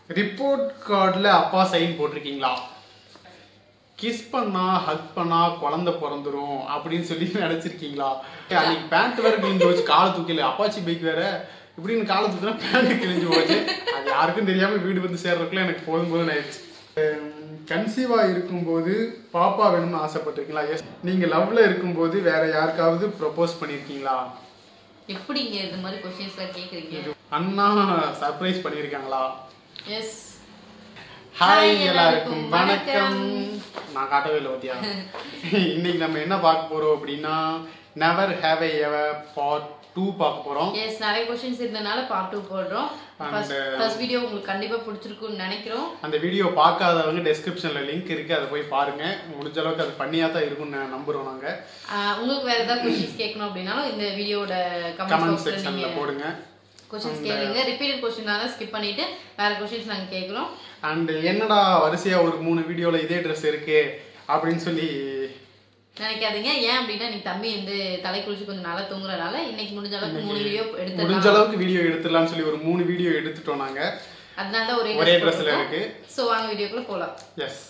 Report கார்டில் அப்பா sign போட்டிருக்கீங்களா கிஸ் பண்ணா ஹக் பண்ணா குழந்தை பிறந்துரும் அப்படின்னு சொல்லி நினைச்சிருக்கீங்களா அன்னைக்கு பேண்ட் வேற கிழிஞ்சு போச்சு காலை தூக்கல அப்பாச்சி பைக் வேற இப்படின்னு காலை தூக்கினா பேண்ட் கிழிஞ்சு போச்சு அது யாருக்கும் தெரியாம வீடு வந்து சேர்றதுக்குள்ள எனக்கு போதும் போதும் ஆயிடுச்சு கன்சீவா இருக்கும்போது பாப்பா வேணும்னு ஆசைப்பட்டிருக்கீங்களா எஸ் நீங்க லவ்ல இருக்கும்போது வேற யாருக்காவது ப்ரப்போஸ் பண்ணிருக்கீங்களா எப்படிங்க இந்த மாதிரி கொஸ்டின்ஸ்லாம் கேக்குறீங்க அண்ணா சர்ப்ரைஸ் பண்ணியிருக்காங்களா எஸ் ஹாய் எல்லாருக்கும் வணக்கம் நான் காட்டவே இல்லை பத்தியா இன்னைக்கு நம்ம என்ன பார்க்க போறோம் அப்படின்னா never have I ever part two பார்க்க போறோம் எஸ் நிறைய கொஸ்டின்ஸ் இருந்தனால பார்ட் டூ போடுறோம் And, ஃபர்ஸ்ட் வீடியோ உங்களுக்கு கண்டிப்பா பிடிச்சிருக்கும்னு நினைக்கிறோம் அந்த வீடியோ பார்க்காதவங்க டெஸ்கிரிப்ஷன்ல லிங்க் இருக்கு அதை போய் பாருங்க முடிஞ்ச அளவுக்கு அது பண்ணியா தான் இருக்கும்னு நான் நம்புறோம் நாங்க ஆஹ் உங்களுக்கு வேற ஏதாவது கொஸ்டின்ஸ் கேட்கணும் அப்படின்னாலும் இந்த வீடியோட கமெண்ட் கமெண்ட் பாக்ஸ்ல செக்ஷன்ல நீங்க போடுங்க கொஸ்டின்ஸ் கேளுங்க ரிப்பீட்டட் கொஸ்டினால ஸ்கிப் பண்ணிட்டு வேற கொஸ்டின்ஸ் நாங்க கேக்குறோம் அண்ட் என்னடா வரிசையா ஒரு மூணு வீடியோல இதே ட்ரெஸ் இருக்கு அப்படின்னு சொல்லி நினைக்காதீங்க ஏன் அப்படின்னா நீ தம்பி வந்து தலை குளிச்சு கொஞ்சம் நல்லா தூங்குறனால இன்னைக்கு முடிஞ்ச அளவுக்கு மூணு வீடியோ முடிஞ்ச எடுத்துடலாம் அளவுக்கு வீடியோ எடுத்துடலாம்னு சொல்லி ஒரு மூணு வீடியோ எடுத்துட்டோம் நாங்க அதனால தான் ஒரே ஒரே ட்ரெஸ்ல இருக்கு ஸோ வாங்க வீடியோக்குள்ள போலாம் எஸ்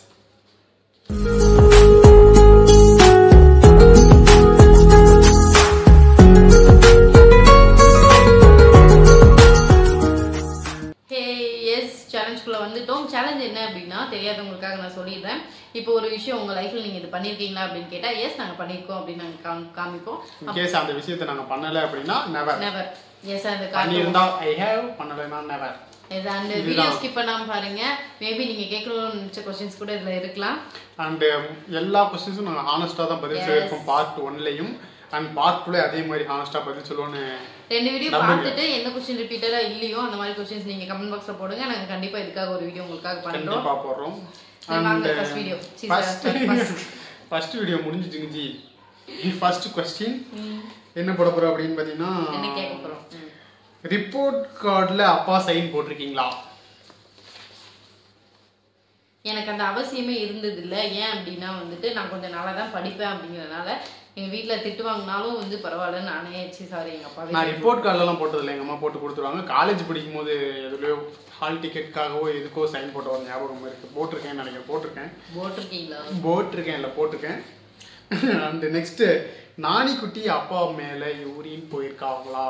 ஹே எஸ் சேலஞ்சுக்குள்ள வந்துட்டோம் சேலஞ்ச் என்ன அப்படின்னா தெரியாதவங்களுக்காக நான் சொல்லிடுறேன் இப்போ ஒரு விஷயம் உங்க லைஃப்ல நீங்க இது பண்ணிருக்கீங்களா அப்படின்னு கேட்டா எஸ் நாங்க பண்ணிருக்கோம் அப்படின்னு நாங்க காமி- காமிப்போம் இன்கேஸ் அந்த விஷயத்தை நாங்க பண்ணல அப்படின்னா நெவர் நெவர் எஸ் அந்த காரணம் பண்ணியிருந்தா ஐ ஹேவ் பண்ணலைன்னா நெவர் எஸ் அந்த வீடியோ ஸ்கிப் பண்ணாம பாருங்க மேபி நீங்க கேட்கணும்னு நினைச்ச கொஸ்டின்ஸ் கூட இதுல இருக்கலாம் அண்ட் எல்லா கொஸ்டின்ஸும் நாங்கள் ஹானஸ்டாக தான் பதில் சொல்லியிருக்கோம் பார்ட் ஒன்லையும் அண்ட் பார்ட் டூல அதே மாதிரி ஹானஸ்டாக பதில் சொல்லுவோன்னு ரெண்டு வீடியோ பார்த்துட்டு எந்த கொஸ்டின் ரிப்பீட்டடா இல்லையோ அந்த மாதிரி கொஸ்டின்ஸ் நீங்க கமெண்ட் பாக்ஸ்ல போடுங்க நாங்க கண்டிப்பா இதுக்காக ஒரு வீடியோ உங்களுக்காக பண்றோம் கண்டிப்பாக போடுறோம் சரி, வாங்க first video. சரி, ஃபர்ஸ்ட் first. ஃபர்ஸ்ட் வீடியோ முடிஞ்சிச்சுங்க ஜி ஃபர்ஸ்ட் கொஸ்டின் என்ன போட போகிறோம் அப்படின்னு என்ன பார்த்தீங்கன்னா கேட்க போறோம் ம். ரிப்போர்ட் கார்டில் அப்பா சைன் போட்டிருக்கீங்களா எனக்கு அந்த அவசியமே இருந்தது இல்ல ஏன் அப்படின்னா வந்துட்டு நான் கொஞ்சம் நல்லா தான் படிப்பேன் அப்படிங்கறதுனால எங்க வீட்ல திட்டு வாங்கினாலும் வந்து பரவாயில்ல நானே சி சாரி எங்க அப்பாவே நான் ரிப்போர்ட் கார்டெல்லாம் போட்டதில்லை எங்கள் அம்மா போட்டு கொடுத்துருவாங்க காலேஜ் படிக்கும்போது எதுலையோ ஹால் டிக்கெட்டுக்காகவோ எதுக்கோ சைன் போட்ட ஒரு ஞாபகம் இருக்குது போட்டிருக்கேன் நினைக்கிறேன் போட்டிருக்கேன் போட்டிருக்கீங்களா போட்டிருக்கேன் இல்லை போட்டிருக்கேன் அண்ட் நெக்ஸ்ட் நாணிக்குட்டி அப்பா மேலே யூரின் போயிருக்காங்களா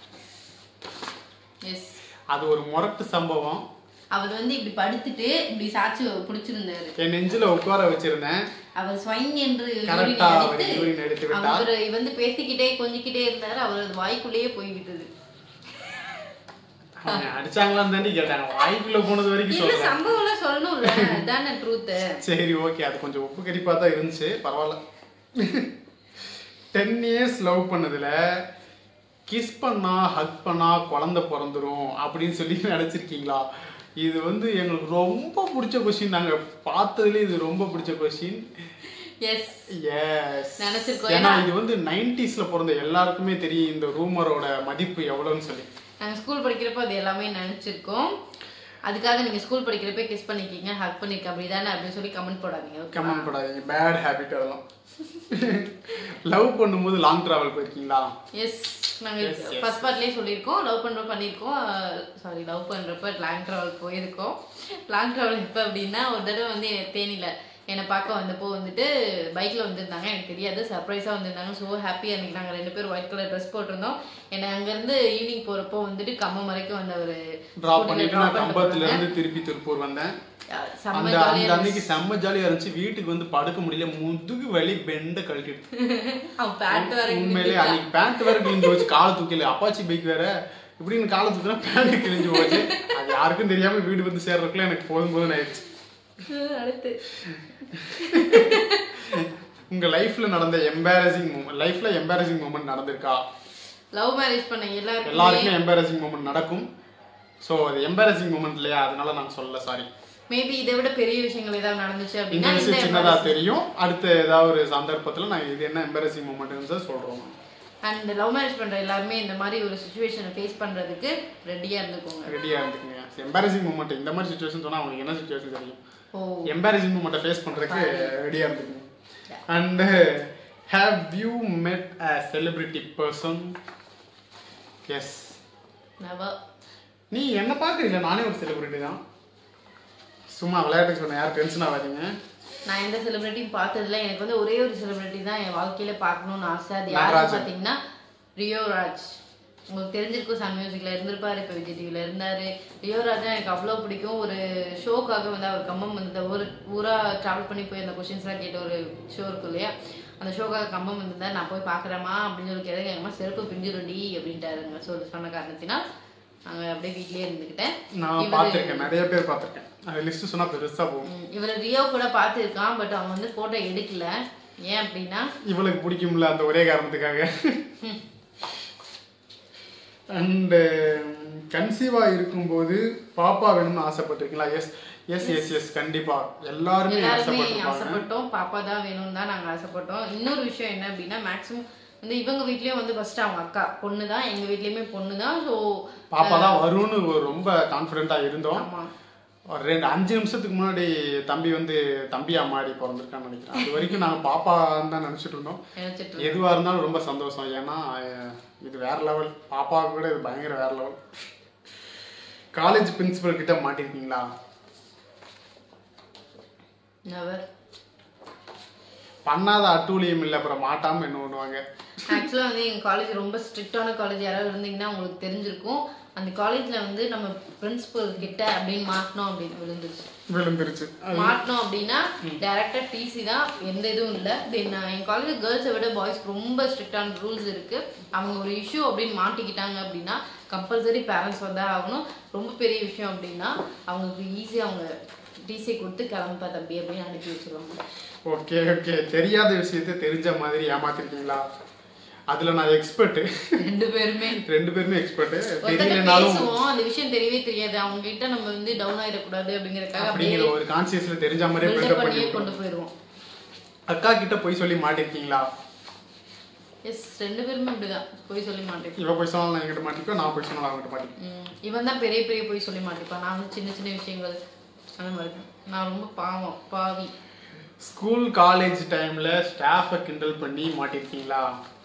எஸ் அது ஒரு முரட்டு சம்பவம் அவர் வந்து இப்படி படுத்துட்டு இப்படி சாட்சி பிடிச்சிருந்தாரு என் நெஞ்சில உட்கார வச்சிருந்தேன் அவர் ஸ்வைன் என்று Correct ஆ அவர் urine எடுத்து விட்டார். அவர் வந்து பேசிக்கிட்டே கொஞ்சிக்கிட்டே இருந்தாரு அவர் வாய்க்குள்ளேயே போய்விட்டது அவங்க அடிச்சாங்களான்னு தாண்டி கேட்டாங்க வாய்க்குள்ள போனது வரைக்கும் இல்ல சொல்றேன் சம்பவம் எல்லாம் சொல்லணும்ல அதானே ட்ரூத் சரி ஓகே அது கொஞ்சம் உப்பு கரிப்பா தான் இருந்துச்சு பரவாயில்ல டென் இயர்ஸ் லவ் பண்ணதுல கிஸ் பண்ணா ஹக் பண்ணா குழந்தை பிறந்துரும் அப்படின்னு சொல்லி நினைச்சிருக்கீங்களா இது வந்து எங்களுக்கு ரொம்ப பிடிச்ச கொஸ்டின் நாங்க பார்த்ததுல இது ரொம்ப பிடிச்ச கொஸ்டின் எஸ் எஸ் நினைச்சிருக்கோம். ஏன்னா இது வந்து நைன்டிஸ்ல பிறந்த எல்லாருக்குமே தெரியும் இந்த ரூமரோட மதிப்பு எவ்வளவுன்னு சொல்லி நாங்க ஸ்கூல் படிக்கிறப்ப அது எல்லாமே நினைச்சிருக்கோம் அதுக்காக நீங்க ஸ்கூல் படிக்கிறப்ப கிஸ் பண்ணிருக்கீங்க ஹக் பண்ணிருக்க அப்படிதானே அப்படின்னு சொல்லி கமெண்ட் போடாதீங்க okay? கமெண்ட் படாதீங்க பேட் ஹேபிட் அதெல்லாம் லவ் பண்ணும்போது லாங் டிராவல் போயிருக்கீங்களா எஸ் நாங்க Yes, yes. ஃபர்ஸ்ட் பார்ட்லயே சொல்லியிருக்கோம் லவ் பண்றப்ப பண்ணியிருக்கோம் சாரி லவ் பண்றப்ப லாங் டிராவல் போயிருக்கோம் லாங் டிராவல் எப்போ அப்படின்னா ஒரு தடவை வந்து தேனியில என்னை பார்க்க வந்தப்போ வந்துட்டு பைக்ல வந்திருந்தாங்க எனக்கு தெரியாது சர்ப்ரைஸா வந்திருந்தாங்க ஸோ ஹாப்பி அன்னைக்கு நாங்க ரெண்டு பேரும் ஒயிட் கலர் ட்ரெஸ் போட்டிருந்தோம் என்னை அங்கிருந்து ஈவினிங் போறப்போ வந்துட்டு கம்மம் வரைக்கும் அந்த ஒரு டிராப் பண்ணிட்டு நான் கம்பத்துல இருந்து திருப்பி திருப்பூர் வந்தேன் செம்ம அந்த jolly அந்த அன்னைக்கு செம்ம ஜாலியா இருந்துச்சு வீட்டுக்கு வந்து படுக்க முடியல முதுகு வலி பெண்ட கழட்டிட்டு அவன் பேண்ட் வேற உண்மையிலே அன்னைக்கு பேண்ட் வேற கிழிஞ்சு போச்சு காலை தூக்கல அப்பாச்சி பைக் வேற இப்படின்னு காலை தூக்கினா பேண்ட் கிழிஞ்சு போச்சு அது யாருக்கும் தெரியாம வீடு வந்து சேர்றதுக்குள்ள எனக்கு போதும் போதும் ஆயிடுச்சு அடுத்து உங்க லைஃப்ல நடந்த எம்பாரசிங் மூமெண்ட் லைஃப்ல எம்பாரசிங் மூமெண்ட் நடந்திருக்கா லவ் மேரேஜ் பண்ண எல்லாருக்குமே எல்லாருக்குமே எம்பாரசிங் மூமெண்ட் நடக்கும் ஸோ அது எம்பாரசிங் மூமெண்ட் இல்லையா அதனால நான் சொல்லல சாரி மேபி இதை விட பெரிய விஷயங்கள் ஏதாவது நடந்துச்சு இந்த அப்படின்னா விஷயம் இந்த சின்னதா தெரியும் அடுத்த ஏதாவது ஒரு சந்தர்ப்பத்துல நான் இது என்ன எம்பாரசிங் மூமெண்ட்னு சொல்றோம் அண்ட் லவ் மேரேஜ் பண்ற எல்லாருமே இந்த மாதிரி ஒரு சுச்சுவேஷனை ஃபேஸ் பண்றதுக்கு ரெடியா இருந்துக்கோங்க ரெடியா இருந்துக்குங்க எம்பாரசிங் மூமெண்ட் இந்த மாதிரி சுச்சுவேஷன் சொன்னா அவங்களுக்கு என்ன சுச்சுவேஷன் தெரியும் ஓ எம்பாரசிங் மூமெண்ட்டை ஃபேஸ் பண்றதுக்கு ரெடியா இருந்துக்குங்க அண்ட் ஹேவ் யூ மெட் அ செலிபிரிட்டி பர்சன் எஸ் நவ நீ என்ன பார்க்குறீங்களா நானே ஒரு செலிபிரிட்டி தான் சும்மா விளையாட்டுக்கு சொன்னேன் யார் டென்ஷன் ஆகாதீங்க நான் எந்த செலிபிரிட்டியும் பார்த்ததில்ல எனக்கு வந்து ஒரே ஒரு செலிபிரிட்டி தான் என் வாழ்க்கையில பார்க்கணும்னு ஆசை அது நடராஜன். யாருன்னு பார்த்தீங்கன்னா ரியோ ராஜ் உங்களுக்கு தெரிஞ்சிருக்கும் சன் மியூசிக்ல இருந்திருப்பாரு இப்போ விஜய் டிவில இருந்தாரு ரியோ ராஜா எனக்கு அவ்வளோ பிடிக்கும் ஒரு ஷோக்காக வந்து அவர் கம்பம் வந்து ஒரு ஊரா டிராவல் பண்ணி போய் அந்த கொஷின்ஸ்லாம் கேட்ட ஒரு ஷோ இருக்கும் இல்லையா அந்த ஷோக்காக கம்பம் வந்திருந்தா நான் போய் பார்க்குறேம்மா அப்படின்னு சொல்லி கேட்டது எங்கள் அம்மா செருப்பு பிஞ்சிருண்டி அப்படின்ட்டாருங்க ஸோ சொன்ன காரணத்தினால் நாங்கள் அப்படியே வீட்லயே இருந்துக்கிட்டேன் நான் பார்த்துருக்கேன் நிறைய பேர் பார்த்துருக்கேன் அது லிஸ்ட் சொன்னா பெருசா போகும் ம், இவரை ரியோ கூட பார்த்துருக்கான் பட் அவன் வந்து போட்டோ எடுக்கல ஏன் அப்படின்னா இவளுக்கு பிடிக்கும்ல அந்த ஒரே காரணத்துக்காக அண்டு கன்சீவா இருக்கும்போது பாப்பா வேணும்னு ஆசைப்பட்டிருக்கீங்களா எஸ் எஸ் எஸ் எஸ் கண்டிப்பா எல்லாருமே எல்லாருமே ஆசைப்பட்டிருப்பாங்க ஆசைப்பட்டோம் பாப்பா தான் வேணும்னு தான் நாங்க ஆசைப்பட்டோம் இன்னொரு விஷயம் என்ன அப்படின்னா மேக்ஸிமம் வந்து இவங்க வீட்லயும் வந்து ஃபர்ஸ்ட் அவங்க அக்கா பொண்ணு தான் எங்க வீட்லயுமே பொண்ணு தான் ஸோ பாப்பா தான் வரும்னு ஒரு ரொம்ப கான்ஃபிடென்ட்டா இருந்தோம் ஆமா ஒரு ரெண்டு அஞ்சு நிமிஷத்துக்கு முன்னாடி தம்பி வந்து தம்பியா மாடி பிறந்திருக்கான்னு நினைக்கிறேன் அது வரைக்கும் நாங்கள் பாப்பான்னு தான் நினைச்சிட்டு இருந்தோம் நினைச்சிட்டு எதுவா இருந்தாலும் ரொம்ப சந்தோஷம் ஏன்னா அஹ், இது வேற லெவல் பாப்பாவுக்கு கூட இது பயங்கர வேற லெவல் காலேஜ் பிரின்சிபல் கிட்ட மாட்டிருக்கீங்களா நவர் பண்ணாத அட்டூழியம் இல்லை அப்புறம் மாட்டாம என்ன பண்ணுவாங்க ஆக்சுவலாக வந்து எங்கள் காலேஜ் ரொம்ப ஸ்ட்ரிக்டான காலேஜ் யாராவது இருந்தீங்கன்னா உங்களுக்கு தெரிஞ்சிருக்கும் அந்த காலேஜ்ல வந்து நம்ம பிரின்சிபல் கிட்ட அப்படின்னு மாட்டினோம் அப்படின்னு விழுந்துருச்சு விழுந்துருச்சு மாட்டினோம் அப்படின்னா டேரக்டா டிசி தான் எந்த இதுவும் இல்லை தென் என் காலேஜ் கேர்ள்ஸை விட பாய்ஸ் ரொம்ப ஸ்ட்ரிக்டான ரூல்ஸ் இருக்கு அவங்க ஒரு இஷ்யூ அப்படின்னு மாட்டிக்கிட்டாங்க அப்படின்னா கம்பல்சரி பேரண்ட்ஸ் வந்தா ஆகணும் ரொம்ப பெரிய விஷயம் அப்படின்னா அவங்களுக்கு ஈஸியாக அவங்க டிசி கொடுத்து கிளம்புப்பா தம்பி அப்படின்னு அனுப்பி வச்சிருவாங்க ஓகே ஓகே தெரியாத விஷயத்த தெரிஞ்ச மாதிரி ஏமாத்திருக்கீங்களா அதுல நான் எக்ஸ்பர்ட் ரெண்டு பேருமே ரெண்டு பேருமே எக்ஸ்பர்ட் ஒருத்தர் தெரியலனாலும் பேசுவோம் அந்த விஷயம் தெரியவே தெரியாது அவங்க கிட்ட நம்ம வந்து டவுன் ஆயிடக்கூடாது அப்படிங்கறதுக்காக அப்படியே அப்படிங்கிற ஒரு கான்சியஸ்ல தெரிஞ்ச மாதிரியே build up பில்டப் பண்ணியே பண்ணி கொண்டு போயிடுவோம் அக்கா கிட்ட போய் சொல்லி மாட்டிருக்கீங்களா எஸ் ரெண்டு பேருமே அப்படிதான் போய் சொல்லி மாட்டேன் இவ போய் சொன்னாலும் நான் என்கிட்ட மாட்டிப்பேன் நான் போய் சொன்னாலும் அவங்ககிட்ட மாட்டிப்பேன் ம், இவன் தான் பெரிய பெரிய போய் சொல்லி மாட்டிப்பான் நான் வந்து சின்ன சின்ன விஷயங்கள் அந்த மாதிரி தான். நான் ரொம்ப பாவம் பாவி ஸ்கூல் காலேஜ் டைம்ல ஸ்டாஃபை கிண்டல் பண்ணி மாட்டிருக்கீங்களா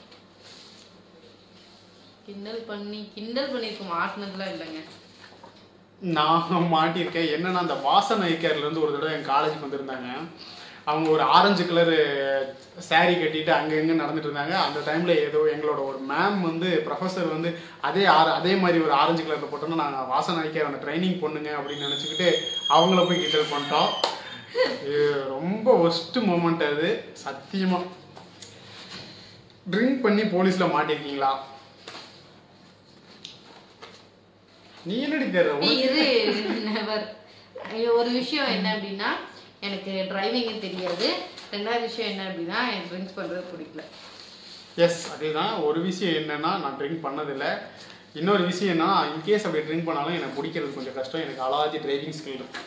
கிண்டல் பண்ணி கிண்டல் பண்ணிருக்கோம் மாட்டினதுலாம் இல்லைங்க நான் மாட்டியிருக்கேன் என்னன்னா அந்த வாசன் ஐக்கர்ல இருந்து ஒரு தடவை என் காலேஜுக்கு வந்திருந்தாங்க அவங்க ஒரு ஆரஞ்சு கலரு saree கட்டிட்டு அங்க இங்க நடந்துட்டு இருந்தாங்க அந்த டைம்ல ஏதோ எங்களோட ஒரு மேம் வந்து ப்ரொஃபஸர் வந்து அதே ஆர அதே மாதிரி ஒரு ஆரஞ்சு கலர்ல போட்டோம்னா நாங்க வாசன் ஐக்கர் அந்த ட்ரைனிங் பொண்ணுங்க அப்படின்னு நினைச்சுக்கிட்டு அவங்கள போய் கிண்டல் பண்ணிட்டோம் இது ரொம்ப ஒஸ்ட் மூமெண்ட் அது சத்தியமா ட்ரிங்க் பண்ணி போலீஸ்ல மாட்டிருக்கீங்களா நீ என்னடி தெரியற ஏய், இரு நெவர் ஒரு விஷயம் என்ன அப்படின்னா எனக்கு டிரைவிங்கே தெரியாது ரெண்டாவது விஷயம் என்ன அப்படின்னா எனக்கு ட்ரிங்க்ஸ் பண்றது பிடிக்கல எஸ் அதேதான் ஒரு விஷயம் என்னன்னா நான் ட்ரிங்க் பண்ணதில்ல இன்னொரு விஷயம் என்ன இன்கேஸ் அப்படி ட்ரிங்க் பண்ணாலும் எனக்கு பிடிக்கிறது கொஞ்சம் கஷ்டம் எனக்கு அலாதி டிரைவிங் ஸ்கில் இருக்கு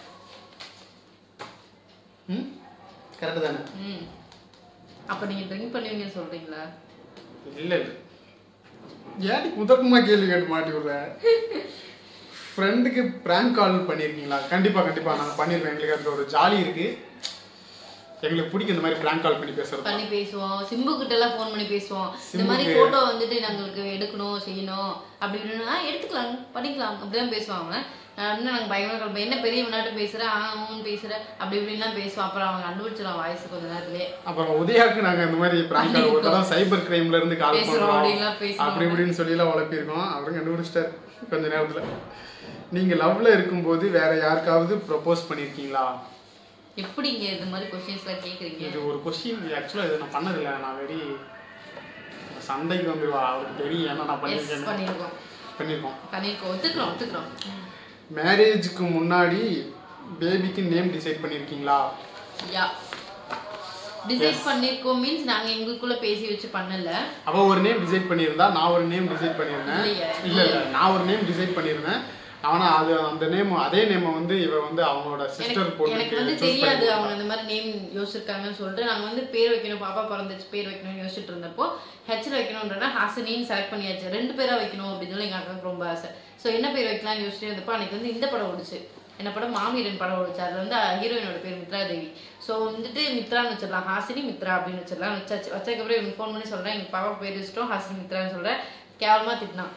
ம் கரெக்டு தானே ம் அப்ப நீங்க ட்ரிங்க் பண்ணுவீங்கன்னு சொல்றீங்களா இல்லை இல்லை ஏடி குதர்க்கமா கேள்வி கேட்டு மாட்டி விடுற ஃப்ரெண்டுக்கு ப்ராங்க் கால் பண்ணியிருக்கீங்களா கண்டிப்பாக கண்டிப்பாக நாங்கள் பண்ணியிருக்கோம் எங்களுக்கு அதில் ஒரு ஜாலி இருக்கு எங்களுக்கு பிடிக்கும் இந்த மாதிரி ப்ராங்க் கால் பண்ணி பேசுறது பண்ணி பேசுவோம் சிம்பு கிட்ட எல்லாம் ஃபோன் பண்ணி பேசுவோம் இந்த மாதிரி சிம்புக்கு- போட்டோ வந்துட்டு நாங்களுக்கு எடுக்கணும் செய்யணும் அப்படி இப்படின்னு "ஆ, எடுத்துக்கலாம் பண்ணிக்கலாம் அப்படிதான் பேசுவாங்க நான் இன்னும் நாங்க பயங்கரமா கலப்போம். என்ன பெரிய நாட்டு பேசுற ஆ ஊன்னு பேசுற அப்படி இப்படின்லாம் பேசுவோம் அப்புறம் அவங்க கண்டுபிடிச்சிடும் வாய்ஸ் கொஞ்ச நேரத்திலே அப்புறம் உதயாக்கு நாங்க இந்த மாதிரி பிராங்க் கால் ஒரு தடவை சைபர் கிரைம்ல இருந்து கால் பேசுறோம் பண்றோம் அப்படின்லாம் பேசுறோம். அப்படி இப்படின்னு சொல்லி எல்லாம் உழப்பியிருக்கோம் அவரும் கண்டுபிடிச்சிட்டாரு கொஞ்ச நேரத்துல நீங்க லவ்ல இருக்கும்போது வேற யாருக்காவது ப்ரப்போஸ் பண்ணிருக்கீங்களா எப்படிங்க இந்த மாதிரி கொஸ்டின்ஸ் எல்லாம் கேக்குறீங்க இது ஒரு கொஸ்டின் ஆக்சுவலா இது நான் பண்ணதில்லை நான் வெரி சண்டைக்கு வந்துருவா அவருக்கு தெரியும் ஏன்னா நான் எஸ் பண்ணிருக்கேன் பண்ணிருக்கோம் பண்ணிருக்கோம் பண்ணிருக்கோம் ஒத்துக்கிறோம் ஒத்துக்கிறோம் மேரேஜுக்கு முன்னாடி பேபிக்கு நேம் டிசைட் பண்ணிருக்கீங்களா யா டிசைட் பண்ணிருக்கோம் மீன்ஸ் நாங்க எங்களுக்குள்ள பேசி வச்சு பண்ணல அவ ஒரு நேம் டிசைட் பண்ணியிருந்தா நான் ஒரு நேம் டிசைட் பண்ணியிருந்தேன் இல்லையே. இல்ல இல்ல நான் ஒரு நேம் டிசைட் பண்ணியிருந்தேன் ஆனா அது அந்த நேம் அதே நேம் வந்து இவ வந்து அவங்களோட சிஸ்டர் எனக்கு எனக்கு பொண்ணுக்கு வந்து choose தெரியாது பண்ணி அவங்க இந்த மாதிரி நேம் யோசிச்சிருக்காங்கன்னு சொல்லிட்டு நாங்க வந்து பேர் வைக்கணும் பாப்பா பிறந்துச்சு பேர் வைக்கணும்னு யோசிச்சுட்டு இருந்தப்போ ஹெச்ல வைக்கணும்ன்றனா ஹாசனின்னு செலக்ட் பண்ணியாச்சு ரெண்டு பேரா வைக்கணும் அப்படின்னு சொல்லி எங்க அக்காவுக்கு ரொம்ப ஆசை ஸோ என்ன பேர் வைக்கலாம்னு யோசிச்சுட்டு இருந்தப்போ அன்னைக்கு வந்து இந்த படம் ஓடிச்சு என்ன படம் மாவீரன் படம் ஓடிச்சு அதுல வந்து ஹீரோயினோட பேர் மித்ரா தேவி ஸோ வந்துட்டு மித்ரான்னு வச்சிடலாம் ஹாசினி மித்ரா அப்படின்னு வச்சிடலாம் வச்சாச்சு வச்சதுக்கப்புறம் இவங்க ஃபோன் பண்ணி சொல்றேன் எங்க பாப்பா பேர் வச்சிட்டோம் ஹாசினி மித்ரான்னு சொல்றேன் கேவலமா திட்டினான்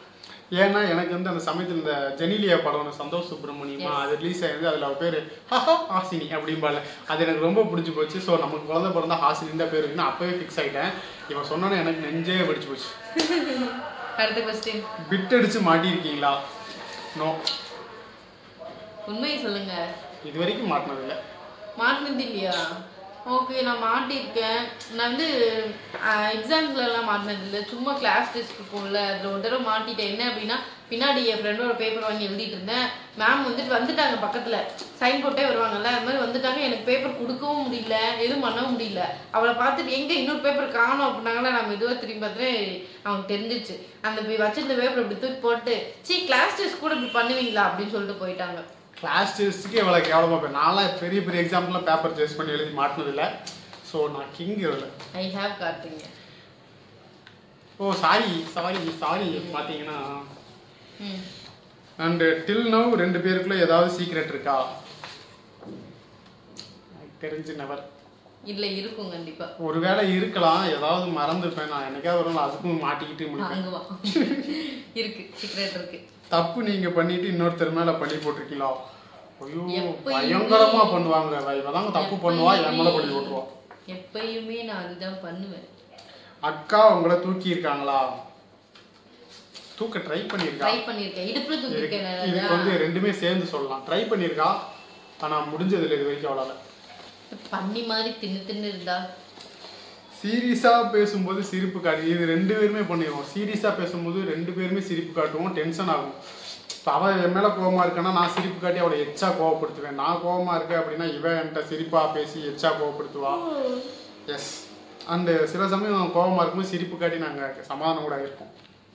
ஏன்னா எனக்கு வந்து அந்த சமயத்துல இந்த ஜெனிலியா படம் ஒண்ணு சந்தோஷ் சுப்பிரமணியமா அது ரிலீஸ் ஆயிருந்து அதுல அவ பேரு ஹஹா ஹாசினி அப்படிம்பால அது எனக்கு ரொம்ப பிடிச்சி போச்சு ஸோ நமக்கு குழந்தை பிறந்தா ஹாசினி தான் பேர் இருக்குன்னு அப்பவே ஃபிக்ஸ் ஆயிட்டேன் இவன் சொன்னோன்னே எனக்கு நெஞ்சே படிச்சு போச்சு அடுத்த கொஸ்டின் பிட் அடிச்சு மாட்டியிருக்கீங்களா நோ உண்மையை சொல்லுங்க இது வரைக்கும் மாட்டினதில்லை மாட்டினது இல்லையா ஓகே நான் மாட்டியிருக்கேன் நான் வந்து எக்ஸாம்ஸ்ல எல்லாம் மாட்டினது இல்லை சும்மா கிளாஸ் டெஸ்ட் இருக்கும்ல அதில் ஒரு தடவை மாட்டிட்டேன் என்ன அப்படின்னா பின்னாடி என் ஃப்ரெண்டோட பேப்பர் வாங்கி எழுதிட்டு இருந்தேன் மேம் வந்துட்டு வந்துட்டாங்க பக்கத்துல சைன் போட்டே வருவாங்கல்ல அது மாதிரி வந்துட்டாங்க எனக்கு பேப்பர் கொடுக்கவும் முடியல எதுவும் பண்ணவும் முடியல அவளை பார்த்துட்டு எங்க இன்னொரு பேப்பர் காணும் அப்படின்னாங்களா நான் மெதுவாக திரும்பி பார்த்துட்டு அவனுக்கு தெரிஞ்சிச்சு அந்த போய் வச்சிருந்த பேப்பர் இப்படி தூக்கி போட்டு சீ கிளாஸ் டெஸ்ட் கூட இப்படி பண்ணுவீங்களா அப்படின்னு சொல்லிட்டு போயிட்டாங்க கிளாஸ் டெஸ்ட்டுக்கே இவ்வளோ கேவலமாக போய் நான்லாம் பெரிய பெரிய எக்ஸாம்லாம் பேப்பர் டெஸ்ட் பண்ணி எழுதி மாட்டினதில்லை ஸோ நான் கிங் இல்லை ஐ ஹாவ் காட்டுங்க ஓ சாரி சாரி சாரி பார்த்தீங்கன்னா ம் அண்ட் டில் நவ் ரெண்டு பேருக்குள்ள ஏதாவது சீக்ரெட் இருக்கா எனக்கு தெரிஞ்சு நெவர் இல்ல இருக்கும் கண்டிப்பா ஒருவேளை இருக்கலாம் ஏதாவது மறந்துருப்பேன் நான் என்னைக்காவது ஒரு நாள் அதுக்கும் மாட்டிக்கிட்டு முடிப்பேன் அங்க வா இருக்கு சீக்ரெட் இருக்கு தப்பு நீங்க பண்ணிட்டு இன்னொருத்தர் மேல பழி போட்டிருக்கீங்களா ஐயோ எப்பயுமே- பயங்கரமா பண்ணுவாங்க இவதாங்க தப்பு பண்ணுவா என் மேல பழி போட்டுருவா எப்பயுமே நான் அதுதான் பண்ணுவேன் அக்கா உங்களை தூக்கி இருக்காங்களா தூக்க ட்ரை பண்ணியிருக்கா ட்ரை பண்ணிருக்கேன் இடுப்புல இதுக்கு தூக்கிருக்கேன் இதுக்கு வந்து ரெண்டுமே சேர்ந்து சொல்லலாம் ட்ரை பண்ணியிருக்கா ஆனா முடிஞ்சதில்லை இது வரைக்கும் அவளால பண்ணி மாதிரி தின்னு தின்னு இருந்தா சீரியஸா பேசும்போது சிரிப்பு காட்டு இது ரெண்டு பேருமே பண்ணிடுவோம் சீரியஸா பேசும்போது ரெண்டு பேருமே சிரிப்பு காட்டுவோம் டென்ஷன் ஆகும் இப்போ அவள் என் மேல கோவமா இருக்கேன்னா நான் சிரிப்பு காட்டி அவளை எச்சா கோவப்படுத்துவேன் நான் கோவமா இருக்கேன் அப்படின்னா இவன் என்கிட்ட சிரிப்பா பேசி எச்சா கோவப்படுத்துவா எஸ் அண்டு சில சமயம் கோவமா இருக்கும்போது சிரிப்பு காட்டி நாங்க சமாதானம் கூட இருக்கோம்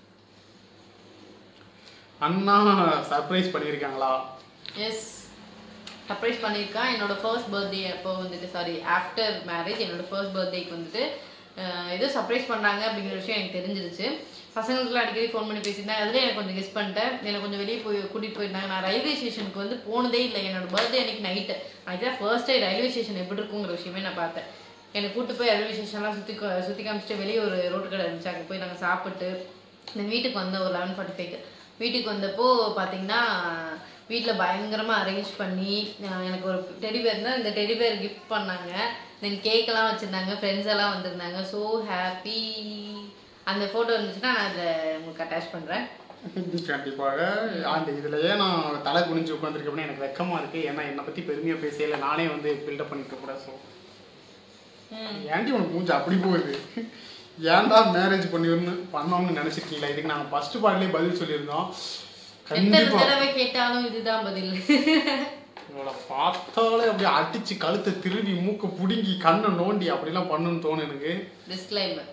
அண்ணா சர்ப்ரைஸ் பண்ணியிருக்காங்களா எஸ் சர்ப்ரைஸ் பண்ணியிருக்கான் என்னோட ஃபர்ஸ்ட் பர்த்டே அப்போ வந்துட்டு சாரி ஆஃப்டர் மேரேஜ் என்னோட ஃபர்ஸ்ட் பர்த்டேக்கு வந்துட்டு அஹ், ஏதோ சர்ப்ரைஸ் பண்ணாங்க அப்படிங்கிற விஷயம் எனக்கு தெரிஞ்சிருச்சு பசங்களுக்குலாம் அடிக்கடி ஃபோன் பண்ணி பேசியிருந்தாங்க அதில் எனக்கு கொஞ்சம் கெஸ் பண்ணிட்டேன் எனக்கு கொஞ்சம் வெளியே போய் கூட்டிகிட்டு போயிருந்தாங்க நான் ரயில்வே ஸ்டேஷனுக்கு வந்து போனதே இல்லை என்னோட பர்த்டே அன்னைக்கு நைட்டு அதுதான் ஃபர்ஸ்ட் டே ரயில்வே ஸ்டேஷன் எப்படி இருக்குங்கிற விஷயமே நான் பார்த்தேன் என்னை கூட்டு போய் ரயில்வே ஸ்டேஷன்லாம் சுற்றி சுற்றி காமிச்சிட்டு வெளியே ஒரு ரோட்டு கடை இருந்துச்சு அங்கே போய் நாங்கள் சாப்பிட்டு தென் வீட்டுக்கு வந்தோம் ஒரு லெவன் ஃபார்ட்டி ஃபைவ்க்கு வீட்டுக்கு வந்தப்போ பார்த்தீங்கன்னா வீட்டில் பயங்கரமாக அரேஞ்ச் பண்ணி அஹ் எனக்கு ஒரு டெடி பேர் தான் இந்த டெடி பேர் கிஃப்ட் பண்ணாங்க தென் கேக்கெல்லாம் வச்சுருந்தாங்க ஃப்ரெண்ட்ஸ் எல்லாம் வந்திருந்தாங்க ஸோ ஹாப்பி அந்த ஃபோட்டோ இருந்துச்சுன்னா நான் அதை உங்களுக்கு அட்டாச் பண்ணுறேன் கண்டிப்பாக ஆண்டு இதுலயே நான் தலை குனிஞ்சு உட்காந்துருக்கேன் அப்படின்னு எனக்கு வெக்கமா இருக்கு ஏன்னா என்னை பத்தி பெருமையா பேசல நானே வந்து பில்டப் பண்ணிட்டு கூட ஸோ ஏன்டி உனக்கு மூஞ்சி அப்படி போகுது ஏன்டா மேரேஜ் பண்ணிருன்னு பண்ணோம்னு நினைச்சிருக்கீங்களா இதுக்கு நாங்க ஃபர்ஸ்ட் பார்ட்லயே பதில் சொல்லியிருந்தோம் எத்தனை கண்டிப்பா தடவை கேட்டாலும் இதுதான் பதில் இவளை பார்த்தாலே அப்படியே அடிச்சு கழுத்தை திருவி மூக்க புடுங்கி கண்ணை நோண்டி அப்படிலாம் பண்ணுன்னு தோணும் எனக்கு டிஸ்க்ளைமர்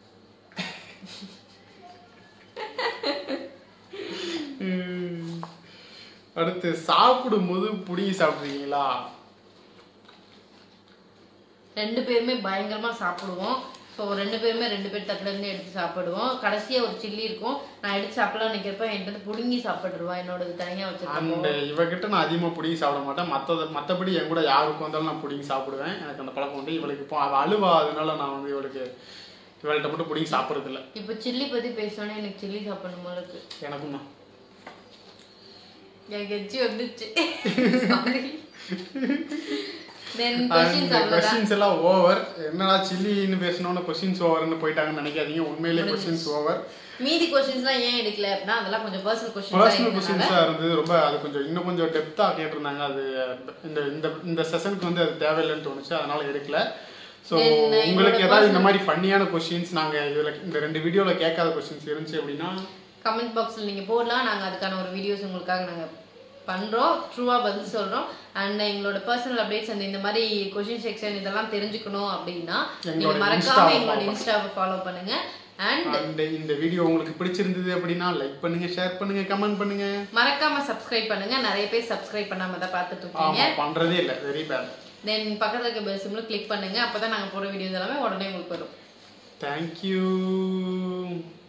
உம். அடுத்து சாப்பிடும்போது புடுங்கி சாப்பிடுறீங்களா ரெண்டு பேருமே பயங்கரமா சாப்பிடுவோம் ஸோ ரெண்டு பேருமே ரெண்டு பேர் தட்டுல இருந்து எடுத்து சாப்பிடுவோம் கடைசியா ஒரு சில்லி இருக்கும் நான் எடுத்து சாப்பிடலாம் நினைக்கிறப்ப என்கிட்ட இருந்து புடுங்கி சாப்பிட்டுருவா என்னோடது தனியா வச்சிருக்கோம் அந்த இவகிட்ட நான் அதிகமாக பிடிங்கி சாப்பிட மாட்டேன் மற்றது மற்றபடி என் கூட யாருக்கு வந்தாலும் நான் பிடிங்கி சாப்பிடுவேன் எனக்கு அந்த பழக்கம் உண்டு இவளுக்கு இப்போ அவள் அழுவா அதனால நான் வந்து இவளுக்கு இவள்கிட்ட மட்டும் பிடிங்கி சாப்பிட்றது இல்லை இப்போ சில்லி பத்தி பேசணும்னா எனக்கு சில்லி சாப்பிடணும் போல இருக்கு எனக்கும் தான் எனக்கு எச்சி வந்துச்சு சாரி தென் கொஸ்டின்ஸ் அவ்வளோதான் கொஸ்டின்ஸ் எல்லாம் ஓவர் என்னடா சில்லின்னு பேசணும்னு கொஸ்டின்ஸ் ஓவர்னு போயிட்டாங்கன்னு நினைக்காதீங்க உண்மையிலேயே கொஸ்டின்ஸ் ஓவர் மீதி கொஸ்டின்ஸ்லாம் ஏன் எடுக்கல அப்படின்னா அதெல்லாம் கொஞ்சம் பர்சனல் பர்சனல் கொஸ்டின்ஸ் கொஸ்டின்ஸாக இருந்தது ரொம்ப அது கொஞ்சம் இன்னும் கொஞ்சம் டெப்த்தாக கேட்டிருந்தாங்க அது இந்த இந்த இந்த செஷனுக்கு வந்து அது தேவையில்லைன்னு தோணுச்சு அதனால எடுக்கல ஸோ Then, uh, உங்களுக்கு என்னோட ஏதாவது இந்த மாதிரி ஃபன்னியான கொஸ்டின்ஸ் நாங்கள் இதில் இந்த ரெண்டு வீடியோவில் கேட்காத கொஸ்டின்ஸ் இருந்துச்சு அப்படின்னா கமெண்ட் பாக்ஸில் நீங்கள் போடலாம் நாங்கள் அதுக்கான ஒரு வீடியோஸ் உங்களுக்காக நாங்கள் பண்ணுறோம் ட்ரூவாக பதில் சொல்கிறோம் அண்ட் எங்களோட பர்சனல் அப்டேட்ஸ் அந்த இந்த மாதிரி கொஷின் செக்ஷன் இதெல்லாம் தெரிஞ்சுக்கணும் அப்படின்னா எங்களோட நீங்கள் மறக்காம Insta-வை எங்களோட follow இன்ஸ்டாவை ஃபாலோ பண்ணுங்க அண்ட் அண்ட் இந்த வீடியோ உங்களுக்கு பிடிச்சிருந்தது அப்படின்னா லைக் பண்ணுங்க ஷேர் பண்ணுங்க கமெண்ட் பண்ணுங்க மறக்காம சப்ஸ்கிரைப் பண்ணுங்க நிறைய பேர் சப்ஸ்கிரைப் பண்ணாம தான் பார்த்துட்டு இருக்கீங்க ஆமா பண்றதே இல்லை வெரி பேட் தென் பக்கத்துல இருக்க பெல் சிம்ல கிளிக் பண்ணுங்க அப்பதான் நாங்க போற வீடியோஸ் எல்லாமே உடனே உங்களுக்கு வரும் தேங்க்யூ